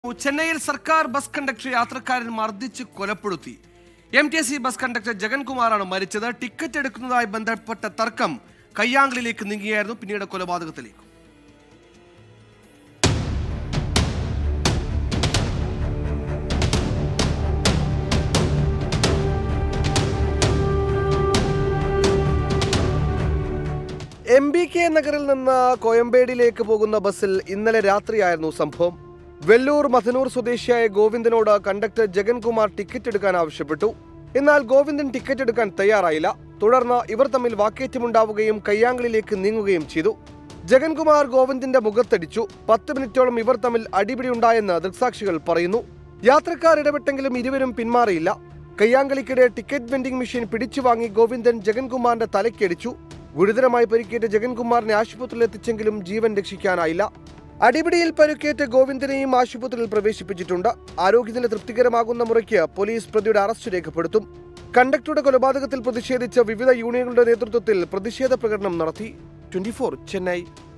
ചെന്നൈയിൽ സർക്കാർ bus conductor യാത്രക്കാരൻ മർദ്ദിച്ച് കൊലപ്പെടുത്തി M T C bus conductor ജഗൻകുമാറാണ് മരിച്ചത് ടിക്കറ്റ് എടുക്കുന്നതുമായി ബന്ധപ്പെട്ട തർക്കം കയ്യാങ്കളിലേക്ക് നീങ്ങിയായിരുന്നു പിന്നീട് കൊലപാതകത്തിലേക്ക് എം ബി കെ നഗറിൽ നിന്ന് കോയമ്പേടിലേക്ക് പോകുന്ന ബസ്സിൽ ഇന്നലെ രാത്രിയായിരുന്നു സംഭവം വെല്ലൂർ മഥനൂർ സ്വദേശിയായ ഗോവിന്ദനോട് കണ്ടക്ടർ ജഗൻകുമാർ ടിക്കറ്റ് എടുക്കാൻ ആവശ്യപ്പെട്ടു എന്നാൽ ഗോവിന്ദൻ ടിക്കറ്റ് എടുക്കാൻ തയ്യാറായില്ല തുടർന്ന് ഇവർ തമ്മിൽ വാക്കേറ്റമുണ്ടാവുകയും കയ്യാങ്കളിലേക്ക് നീങ്ങുകയും ചെയ്തു ജഗൻകുമാർ ഗോവിന്ദിന്റെ മുഖത്തടിച്ചു പത്ത് മിനിറ്റോളം ഇവർ തമ്മിൽ അടിപിടി ഉണ്ടായെന്ന് ദൃക്സാക്ഷികൾ പറയുന്നു യാത്രക്കാർ ഇടപെട്ടെങ്കിലും ഇരുവരും പിന്മാറിയില്ല കയ്യാങ്കളിക്കിടെ ടിക്കറ്റ് വെൻഡിംഗ് മെഷീൻ പിടിച്ചു വാങ്ങി ഗോവിന്ദൻ ജഗൻകുമാറിന്റെ തലയ്ക്കടിച്ചു ഗുരുതരമായി പരിക്കേറ്റ ജഗൻകുമാറിനെ ആശുപത്രിയിൽ എത്തിച്ചെങ്കിലും ജീവൻ രക്ഷിക്കാനായില്ല അടിപിടിയിൽ പരുക്കേറ്റ ഗോവിന്ദനെയും ആശുപത്രിയിൽ പ്രവേശിപ്പിച്ചിട്ടുണ്ട് ആരോഗ്യനില തൃപ്തികരമാകുന്ന മുറയ്ക്ക് പോലീസ് പ്രതിയുടെ അറസ്റ്റ് രേഖപ്പെടുത്തും കണ്ടക്ടറുടെ കൊലപാതകത്തിൽ പ്രതിഷേധിച്ച വിവിധ യൂണിയനുകളുടെ നേതൃത്വത്തിൽ പ്രതിഷേധ പ്രകടനം നടത്തി ട്വന്റി ചെന്നൈ